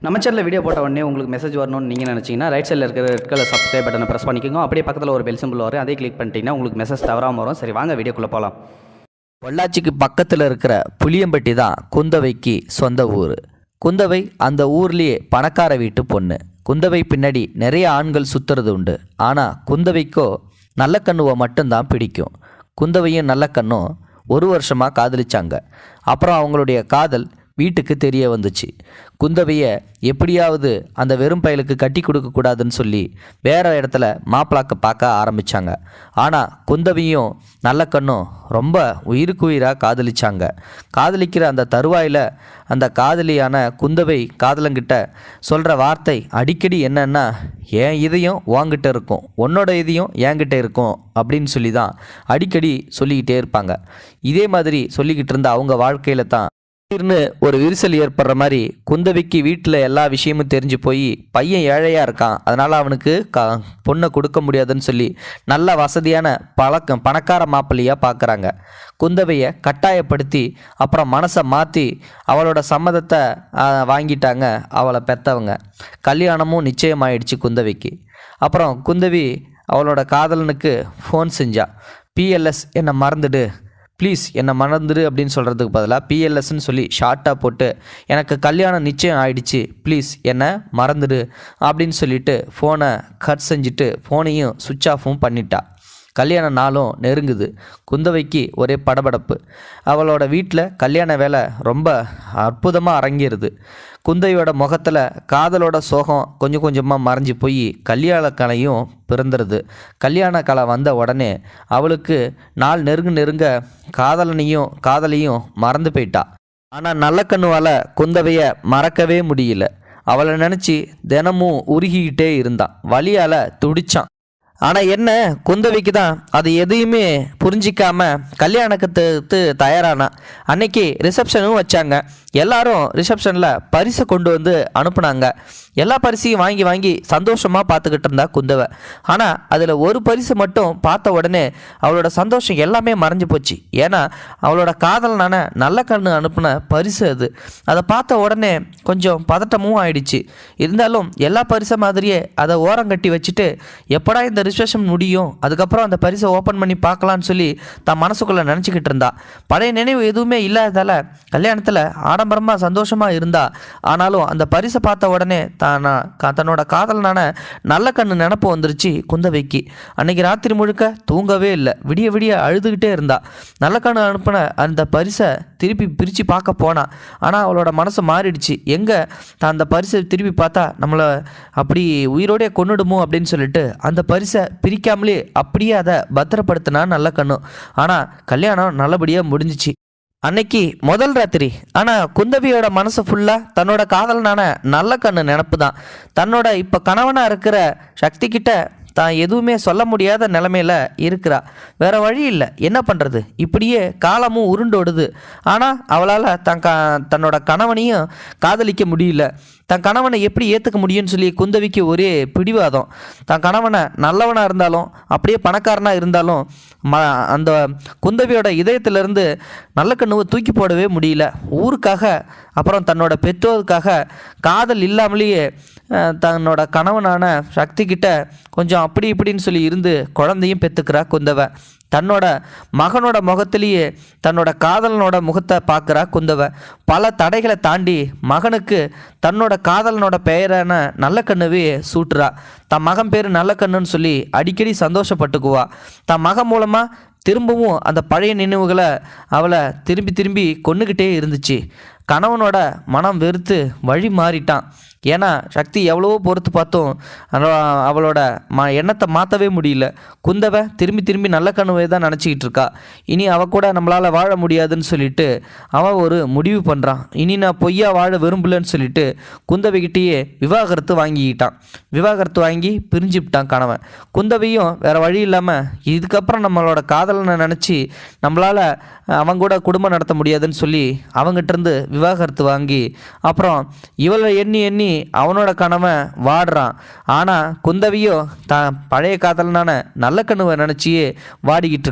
நம்ம சேனலில் வீடியோ போட்ட உடனே உங்களுக்கு மெசேஜ் வரணும்னு நீங்கள் நினச்சிங்கன்னா ரைட் சைடில் இருக்கிற ரெட் கலர் சப்ஸ்கிரைப் பட்டனை ப்ரெஸ் பண்ணிக்கோங்க அப்படியே பக்கத்தில் ஒரு பெல் சிம்பிள் வரும் அதே கிளிக் பண்ணிட்டீங்கன்னா உங்களுக்கு மெசேஜ் தவறாமல் வரும் சரி வாங்க வீடியோக்குள்ளே போகலாம் பொள்ளாச்சிக்கு பக்கத்தில் இருக்கிற புளியம்பட்டி தான் குந்தவைக்கு சொந்த ஊர் குந்தவை அந்த ஊர்லேயே பணக்கார வீட்டு பொண்ணு குந்தவை பின்னாடி நிறைய ஆண்கள் சுற்றுறது உண்டு ஆனால் குந்தவைக்கோ நல்ல கண்ணுவை மட்டும்தான் பிடிக்கும் குந்தவையும் நல்ல கண்ணும் ஒரு வருஷமாக காதலிச்சாங்க அப்புறம் அவங்களுடைய காதல் வீட்டுக்கு தெரிய வந்துச்சு குந்தவையை எப்படியாவது அந்த வெறும் பயலுக்கு கட்டி கொடுக்கக்கூடாதுன்னு சொல்லி வேற இடத்துல மாப்பிளாக்க பார்க்க ஆரம்பித்தாங்க ஆனால் குந்தவையும் நல்ல கண்ணும் ரொம்ப உயிருக்கு உயிராக காதலிச்சாங்க காதலிக்கிற அந்த தருவாயில் அந்த காதலியான குந்தவை காதலங்கிட்ட சொல்கிற வார்த்தை அடிக்கடி என்னன்னா என் இதயம் உன்கிட்ட இருக்கும் உன்னோட இதயம் என்கிட்ட இருக்கும் அப்படின்னு சொல்லி தான் அடிக்கடி சொல்லிக்கிட்டே இருப்பாங்க இதே மாதிரி சொல்லிக்கிட்டு இருந்த அவங்க வாழ்க்கையில் தான் திடீர்னு ஒரு விரிசல் ஏற்படுற மாதிரி குந்தவிக்கு வீட்டில் எல்லா விஷயமும் தெரிஞ்சு போய் பையன் ஏழையாக இருக்கான் அதனால் அவனுக்கு க பொண்ணை கொடுக்க முடியாதுன்னு சொல்லி நல்ல வசதியான பழக்கம் பணக்கார மாப்பிள்ளையாக பார்க்குறாங்க குந்தவையை கட்டாயப்படுத்தி அப்புறம் மனசை மாற்றி அவளோட சம்மதத்தை ஆ, வாங்கிட்டாங்க அவளை பெற்றவங்க கல்யாணமும் நிச்சயமாயிடுச்சு குந்தவிக்கு அப்புறம் குந்தவி அவளோட காதலனுக்கு ஃபோன் செஞ்சா பிஎல்எஸ் என்னை மறந்துடு ப்ளீஸ் என்னை மறந்துடு அப்படின்னு சொல்கிறதுக்கு பதிலாக பிஎல்எஸ்ன்னு சொல்லி ஷார்ட்டாக போட்டு எனக்கு கல்யாணம் நிச்சயம் ஆயிடுச்சு ப்ளீஸ் என்னை மறந்துடு அப்படின்னு சொல்லிட்டு ஃபோனை கட் செஞ்சுட்டு ஃபோனையும் சுவிட்ச் ஆஃபும் பண்ணிட்டா கல்யாண நாளும் நெருங்குது குந்தவைக்கு ஒரே படபடப்பு அவளோட வீட்டில் கல்யாண வேலை ரொம்ப அற்புதமாக அரங்கேறுது குந்தவையோட முகத்தில் காதலோட சோகம் கொஞ்சம் கொஞ்சமாக மறைஞ்சு போய் கல்யாண கலையும் பிறந்துருது கல்யாண கலை வந்த உடனே அவளுக்கு நாள் நெருங்க நெருங்க காதலனையும் காதலையும் மறந்து போயிட்டா ஆனால் நல்ல கண்ணுவால் குந்தவையை மறக்கவே முடியல அவளை நினச்சி தினமும் உருகிக்கிட்டே இருந்தான் வலியால் துடிச்சான் ஆனால் என்ன குந்தவைக்கு தான் அது எதையுமே புரிஞ்சிக்காம கல்யாணத்துக்கு தயாரானா அன்னைக்கு ரிசப்ஷனும் வச்சாங்க எல்லாரும் ரிசப்ஷனில் பரிசை கொண்டு வந்து அனுப்புனாங்க எல்லா பரிசையும் வாங்கி வாங்கி சந்தோஷமாக பார்த்துக்கிட்டு இருந்தா குந்தவை ஆனால் அதில் ஒரு பரிசு மட்டும் பார்த்த உடனே அவளோட சந்தோஷம் எல்லாமே மறைஞ்சு போச்சு ஏன்னா அவளோட காதலனான நல்ல கண்ணு அனுப்பின பரிசு அது அதை பார்த்த உடனே கொஞ்சம் பதட்டமும் ஆயிடுச்சு இருந்தாலும் எல்லா பரிசை மாதிரியே அதை ஓரங்கட்டி வச்சுட்டு எப்படா இந்த ரிசப்ஷன் முடியும் அதுக்கப்புறம் அந்த பரிசை ஓப்பன் பண்ணி பார்க்கலான்னு சொல்லி தான் மனசுக்குள்ளே நினச்சிக்கிட்டு இருந்தா பழைய நினைவு எதுவுமே இல்லாததால கல்யாணத்தில் ஆடம்பரமாக சந்தோஷமாக இருந்தா ஆனாலும் அந்த பரிசை பார்த்த உடனே தானா கா- தன்னோட காதலனான நல்ல கண்ணு நினப்பு வந்துருச்சு குந்தவைக்கு அன்னைக்கு ராத்திரி முழுக்க தூங்கவே இல்லை விடிய விடிய அழுதுகிட்டே இருந்தா நல்ல கண்ணு அனுப்பின அந்த பரிசை திருப்பி பிரித்து பார்க்க போனா ஆனால் அவளோட மனசு மாறிடுச்சு எங்கே தான் அந்த பரிசை திருப்பி பார்த்தா நம்மளை அப்படி உயிரோடே கொன்னுடுமோ அப்படின்னு சொல்லிட்டு அந்த பரிசை பிரிக்காமலே அப்படியே அதை பத்திரப்படுத்தினா நல்ல கண்ணு ஆனால் கல்யாணம் நல்லபடியாக முடிஞ்சிச்சு அன்னைக்கு முதல் ராத்திரி ஆனால் குந்தவியோட மனசு ஃபுல்லாக தன்னோட காதலனான நல்ல கண்ணு நினப்பு தான் தன்னோட இப்போ கணவனாக இருக்கிற சக்தி கிட்ட தான் எதுவுமே சொல்ல முடியாத நிலமையில இருக்கிறா வேற வழி இல்லை என்ன பண்ணுறது இப்படியே காலமும் உருண்டோடுது ஆனால் அவளால் தன் க தன்னோட கணவனையும் காதலிக்க முடியல தன் கணவனை எப்படி ஏற்றுக்க முடியும்னு சொல்லி குந்தவிக்கு ஒரே பிடிவாதம் தன் கணவனை நல்லவனாக இருந்தாலும் அப்படியே பணக்காரனாக இருந்தாலும் ம அந்த குந்தவியோட இதயத்திலிருந்து நல்ல கண்ணுவை தூக்கி போடவே முடியல ஊருக்காக அப்புறம் தன்னோட பெற்றோருக்காக காதல் இல்லாமலேயே அஹ், தன்னோட கணவனான சக்தி கிட்ட கொஞ்சம் அப்படி இப்படின்னு சொல்லி இருந்து குழந்தையும் பெற்றுக்கிறா குந்தவை தன்னோட மகனோட முகத்திலேயே தன்னோட காதலனோட முகத்தை பார்க்குறா குந்தவை பல தடைகளை தாண்டி மகனுக்கு தன்னோட காதலனோட பெயரான நல்ல கண்ணுவே சூட்டுறா தன் மகன் பேர் நல்ல கண்ணுன்னு சொல்லி அடிக்கடி சந்தோஷப்பட்டுக்குவா தன் மகன் மூலமாக திரும்பவும் அந்த பழைய நினைவுகளை அவளை திரும்பி திரும்பி கொண்டுக்கிட்டே இருந்துச்சு கணவனோட மனம் வெறுத்து வழி மாறிட்டான் ஏன்னா சக்தி எவ்வளவோ பொறுத்து பார்த்தோம் அவ- அவளோட ம எண்ணத்தை மாற்றவே முடியல குந்தவை திரும்பி திரும்பி நல்ல கனவை தான் நினச்சிக்கிட்டு இருக்கா இனி அவ கூட நம்மளால் வாழ முடியாதுன்னு சொல்லிட்டு அவன் ஒரு முடிவு பண்ணுறான் இனி நான் பொய்யா வாழ விரும்பலன்னு சொல்லிட்டு குந்தவைகிட்டேயே விவாகரத்து வாங்கிக்கிட்டான் விவாகரத்து வாங்கி பிரிஞ்சு விட்டான் கணவன் குந்தவையும் வேற வழி இல்லாமல் இதுக்கப்புறம் நம்மளோட காதலனை நினச்சி நம்மளால் அவன் கூட குடும்பம் நடத்த முடியாதுன்னு சொல்லி அவங்ககிட்ட இருந்து விவாகரத்து வாங்கி அப்புறம் இவளை எண்ணி எண்ணி அவனோட கணவன் வாடுறான் ஆனால் குந்தவியோ தான் பழைய காதலனான நல்ல கண்ணுவை நினச்சியே வாடிக்கிட்டு இருக்கான்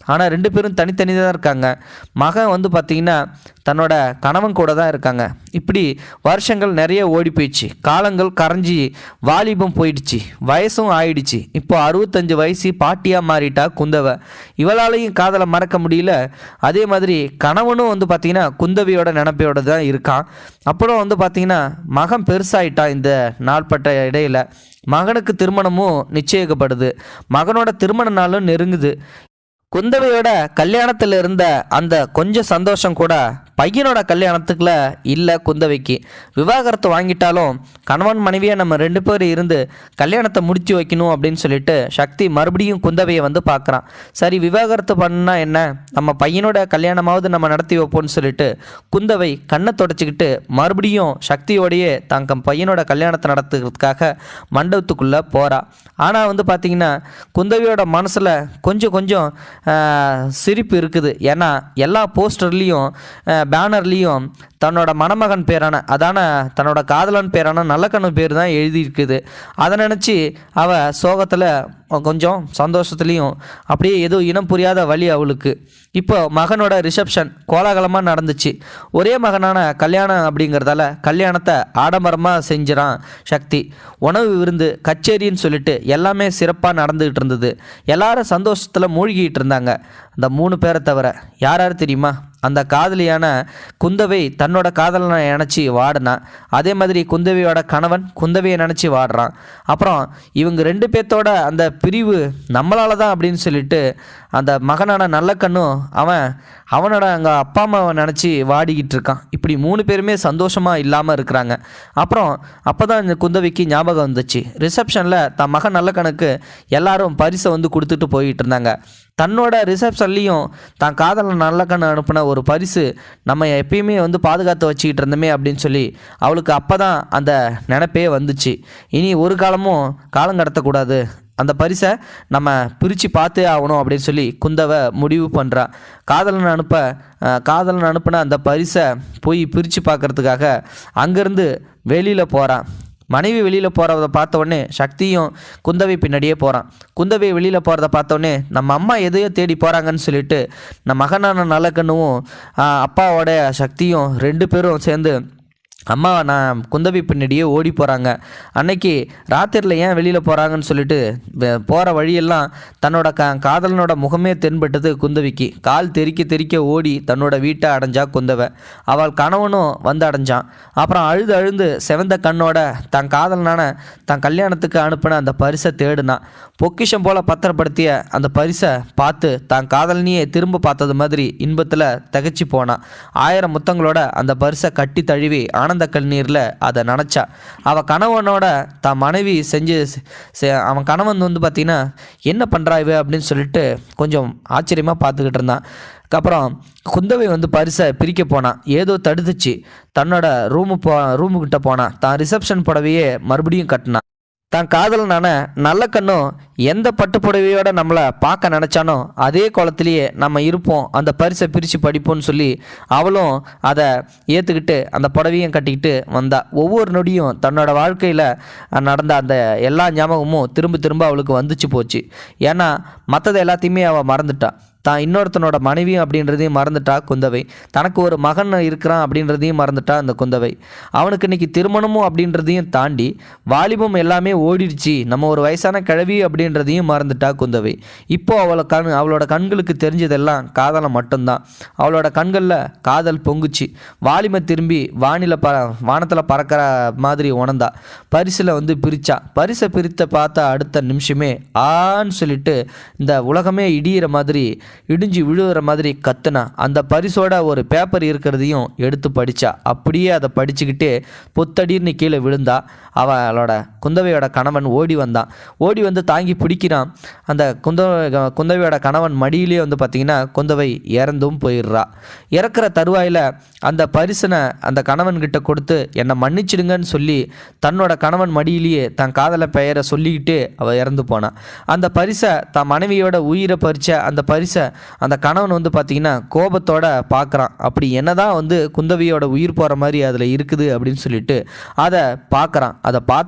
ஆனால் ரெண்டு பேரும் தனித்தனி தான் இருக்காங்க மகன் வந்து பார்த்திங்கன்னா தன்னோட கணவன் கூட தான் இருக்காங்க இப்படி வருஷங்கள் நிறைய ஓடி போயிடுச்சு காலங்கள் கரைஞ்சி வாலிபம் போயிடுச்சு வயசும் ஆயிடுச்சு இப்போ அறுபத்தஞ்சு வயசு பாட்டியாக மாறிட்டா குந்தவை இவளாலையும் காதலை மறக்க முடியல அதே மாதிரி கணவனும் வந்து பார்த்திங்கன்னா குந்தவியோட நினப்பையோட தான் இருக்கான் அப்புறம் வந்து பார்த்திங்கன்னா மகன் பெருசாயிட்டான் இந்த நாள்பட்ட இடையில மகனுக்கு திருமணமும் நிச்சயிக்கப்படுது மகனோட திருமண நாளும் நெருங்குது குந்தவையோட கல்யாணத்தில் இருந்த அந்த கொஞ்சம் சந்தோஷம் கூட பையனோட கல்யாணத்துக்குள்ள இல்லை குந்தவைக்கு விவாகரத்து வாங்கிட்டாலும் கணவன் மனைவியாக நம்ம ரெண்டு பேரும் இருந்து கல்யாணத்தை முடிச்சு வைக்கணும் அப்படின்னு சொல்லிட்டு சக்தி மறுபடியும் குந்தவையை வந்து பார்க்குறான் சரி விவாகரத்து பண்ணா என்ன நம்ம பையனோட கல்யாணமாவது நம்ம நடத்தி வைப்போம்னு சொல்லிட்டு குந்தவை கண்ணை தொடச்சிக்கிட்டு மறுபடியும் சக்தியோடையே தங்க பையனோட கல்யாணத்தை நடத்துறதுக்காக மண்டபத்துக்குள்ளே போகிறா ஆனால் வந்து பார்த்திங்கன்னா குந்தவியோட மனசில் கொஞ்சம் கொஞ்சம் ஆஹ், சிரிப்பு இருக்குது ஏன்னா எல்லா போஸ்டர்லேயும் பேனர்லேயும் தன்னோட மணமகன் பேரான அதான தன்னோட காதலன் பேரான நல்லக்கண்ணு பேர் தான் எழுதியிருக்குது அதை நினச்சி அவள் சோகத்தில் கொஞ்சம் சந்தோஷத்துலேயும் அப்படியே ஏதோ இனம் புரியாத வழி அவளுக்கு இப்போ மகனோட ரிசப்ஷன் கோலாகலமாக நடந்துச்சு ஒரே மகனான கல்யாணம் அப்படிங்கிறதால கல்யாணத்தை ஆடம்பரமாக செஞ்சிறான் சக்தி உணவு விருந்து கச்சேரின்னு சொல்லிட்டு எல்லாமே சிறப்பாக நடந்துகிட்டு இருந்தது எல்லாரும் சந்தோஷத்தில் மூழ்கிட்டு இருந்தாங்க அந்த மூணு பேரை தவிர யார் யார் தெரியுமா அந்த காதலியான குந்தவை தன்னோட காதலனை நினச்சி வாடினான் அதே மாதிரி குந்தவையோட கணவன் குந்தவையை நினச்சி வாடுறான் அப்புறம் இவங்க ரெண்டு பேர்த்தோட அந்த பிரிவு நம்மளால தான் அப்படின்னு சொல்லிட்டு அந்த மகனான நல்லக்கண்ணும் அவன் அவனோட அங்கே அப்பா அம்மாவை நினச்சி வாடிக்கிட்டு இருக்கான் இப்படி மூணு பேருமே சந்தோஷமாக இல்லாமல் இருக்கிறாங்க அப்புறம் அப்போ தான் இந்த குந்தவைக்கு ஞாபகம் வந்துச்சு ரிசப்ஷனில் தன் மகன் நல்லக்கண்ணுக்கு எல்லாரும் பரிசை வந்து கொடுத்துட்டு போயிட்டு இருந்தாங்க தன்னோட ரிசப்ஷன்லேயும் தான் காதலன் நல்லக்கண்ணு அனுப்பின ஒரு பரிசு நம்ம எப்பயுமே வந்து பாதுகாத்து வச்சுக்கிட்டு இருந்தோமே அப்படின்னு சொல்லி அவளுக்கு அப்போ தான் அந்த நினப்பே வந்துச்சு இனி ஒரு காலமும் காலம் கடத்தக்கூடாது அந்த பரிசை நம்ம பிரித்து பார்த்தே ஆகணும் அப்படின்னு சொல்லி குந்தவை முடிவு பண்ணுறா காதலன் அனுப்ப அஹ், காதலன் அனுப்பின அந்த பரிசை போய் பிரித்து பார்க்கறதுக்காக அங்கேருந்து வெளியில் போகிறான் மனைவி வெளியில் போகிறத பார்த்த உடனே சக்தியும் குந்தவை பின்னாடியே போகிறான் குந்தவை வெளியில் போகிறத பார்த்த உடனே நம்ம அம்மா எதையோ தேடி போகிறாங்கன்னு சொல்லிட்டு நம்ம மகனான நல்லக்கண்ணுவும் ஆஹ், அப்பாவோட சக்தியும் ரெண்டு பேரும் சேர்ந்து அம்மா நான் குந்தவி பின்னாடியே ஓடி போகிறாங்க அன்னைக்கு ராத்திரியில் ஏன் வெளியில் போகிறாங்கன்னு சொல்லிட்டு போகிற வழியெல்லாம் தன்னோட க காதலனோட முகமே தென்பட்டது குந்தவிக்கு கால் தெறிக்க தெறிக்க ஓடி தன்னோட வீட்டை அடைஞ்சா குந்தவை அவள் கணவனும் வந்து அடைஞ்சான் அப்புறம் அழுது அழுது செவந்த கண்ணோட தன் காதலனான தன் கல்யாணத்துக்கு அனுப்பின அந்த பரிசை தேடினான் பொக்கிஷம் போல பத்திரப்படுத்திய அந்த பரிசை பார்த்து தான் காதலனியே திரும்ப பார்த்தது மாதிரி இன்பத்தில் திகைச்சு போனான் ஆயிரம் முத்தங்களோட அந்த பரிசை கட்டி தழுவி ஆனந்த கண்ணீரில் அதை நினச்சா அவள் கணவனோட தான் மனைவி செஞ்சு செ- அவன் கணவன் வந்து பார்த்திங்கன்னா என்ன பண்ணுறா இவ அப்படின்னு சொல்லிட்டு கொஞ்சம் ஆச்சரியமாக பார்த்துக்கிட்டு இருந்தான் அப்புறம் குந்தவை வந்து பரிசை பிரிக்க போனான் ஏதோ தடுத்துச்சு தன்னோட ரூமு போ ரூமுக்கிட்ட போனான் தான் ரிசப்ஷன் புடவையே மறுபடியும் கட்டினான் தான் காதலனான நல்ல கண்ணும் எந்த பட்டு புடவையோட நம்மளை பார்க்க நினச்சானோ அதே குளத்திலேயே நம்ம இருப்போம் அந்த பரிசை பிரித்து படிப்போம்னு சொல்லி அவளும் அதை ஏற்றுக்கிட்டு அந்த புடவையும் கட்டிக்கிட்டு வந்தா ஒவ்வொரு நொடியும் தன்னோட வாழ்க்கையில் நடந்த அந்த எல்லா ஞாபகமும் திரும்ப திரும்ப அவளுக்கு வந்துச்சு போச்சு ஏன்னா மற்றது எல்லாத்தையுமே அவள் மறந்துட்டா தான் இன்னொருத்தனோட மனைவியும் அப்படின்றதையும் மறந்துட்டா குந்தவை தனக்கு ஒரு மகன் இருக்கிறான் அப்படின்றதையும் மறந்துட்டா அந்த குந்தவை அவனுக்கு இன்னைக்கு திருமணமும் அப்படின்றதையும் தாண்டி வாலிபம் எல்லாமே ஓடிடுச்சு நம்ம ஒரு வயசான கிழவி அப்படின்றதையும் மறந்துட்டா குந்தவை இப்போ அவளை கண் அவளோட கண்களுக்கு தெரிஞ்சதெல்லாம் காதலம் மட்டும்தான் அவளோட கண்களில் காதல் பொங்குச்சு வாலிமை திரும்பி வானில ப வானத்தில் பறக்கிற மாதிரி உணர்ந்தா பரிசில் வந்து பிரிச்சா பரிசை பிரித்த பார்த்த அடுத்த நிமிஷமே ஆன்னு சொல்லிட்டு இந்த உலகமே இடியிற மாதிரி இடிஞ்சு விழுகிற மாதிரி கத்துனா அந்த பரிசோட ஒரு பேப்பர் இருக்கிறதையும் எடுத்து படிச்சா அப்படியே அதை படிச்சுக்கிட்டே பொத்தடின்னு கீழே விழுந்தா அவளோட குந்தவையோட கணவன் ஓடி வந்தான் ஓடி வந்து தாங்கி பிடிக்கிறான் அந்த குந்தவை குந்தவையோட கணவன் மடியிலே வந்து பார்த்திங்கன்னா குந்தவை இறந்தும் போயிடுறா இறக்குற தருவாயில் அந்த பரிசனை அந்த கணவன்கிட்ட கொடுத்து என்னை மன்னிச்சிடுங்கன்னு சொல்லி தன்னோட கணவன் மடியிலேயே தன் காதல பெயரை சொல்லிக்கிட்டு அவள் இறந்து போனான் அந்த பரிசை தன் மனைவியோட உயிரை பறிச்ச அந்த பரிசை அந்த கணவன் வந்து பார்த்திங்கன்னா கோபத்தோட பார்க்குறான் அப்படி என்னதான் வந்து குந்தவியோட உயிர் போகிற மாதிரி அதில் இருக்குது அப்படின்னு சொல்லிட்டு அதை பார்க்குறான் அதை பார்த்த அடுத்த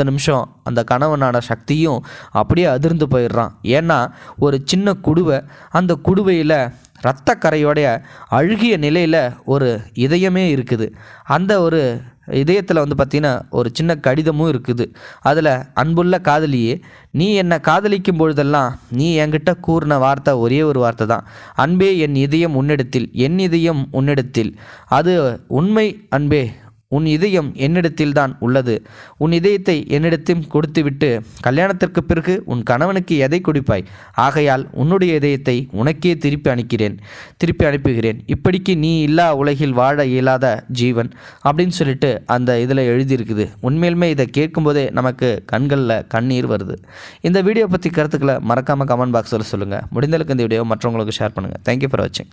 நிமிஷம் அந்த கணவனான சக்தியும் அப்படியே அதிர்ந்து போயிடுறான் ஏன்னா ஒரு சின்ன குடுவை அந்த குடுவையில் இரத்த கரையோடைய அழுகிய நிலையில் ஒரு இதயமே இருக்குது அந்த ஒரு இதயத்தில் வந்து பார்த்திங்கன்னா ஒரு சின்ன கடிதமும் இருக்குது அதில் அன்புள்ள காதலியே நீ என்னை காதலிக்கும் பொழுதெல்லாம் நீ என்கிட்ட கூறின வார்த்தை ஒரே ஒரு வார்த்தை தான் அன்பே என் இதயம் உன்னிடத்தில் என் இதயம் உன்னிடத்தில் அது உண்மை அன்பே உன் இதயம் என்னிடத்தில் தான் உள்ளது உன் இதயத்தை என்னிடத்தில் கொடுத்துவிட்டு கல்யாணத்திற்கு பிறகு உன் கணவனுக்கு எதை கொடுப்பாய் ஆகையால் உன்னுடைய இதயத்தை உனக்கே திருப்பி அனுக்கிறேன் திருப்பி அனுப்புகிறேன் இப்படிக்கு நீ இல்லா உலகில் வாழ இயலாத ஜீவன் அப்படின்னு சொல்லிட்டு அந்த இதில் எழுதியிருக்குது உண்மையிலுமே இதை கேட்கும்போதே நமக்கு கண்களில் கண்ணீர் வருது இந்த வீடியோ பற்றி கருத்துக்களை மறக்காமல் கமெண்ட் பாக்ஸில் சொல்லுங்கள் முடிந்தளவுக்கு இந்த வீடியோ மற்றவங்களுக்கு ஷேர் பண்ணுங்கள் தேங்க்யூ ஃபார் வாட்சிங்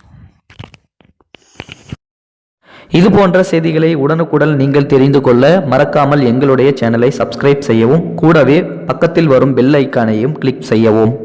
இது போன்ற செய்திகளை உடனுக்குடன் நீங்கள் தெரிந்து கொள்ள மறக்காமல் எங்களுடைய சேனலை சப்ஸ்கிரைப் செய்யவும் கூடவே பக்கத்தில் வரும் பெல் ஐக்கானையும் கிளிக் செய்யவும்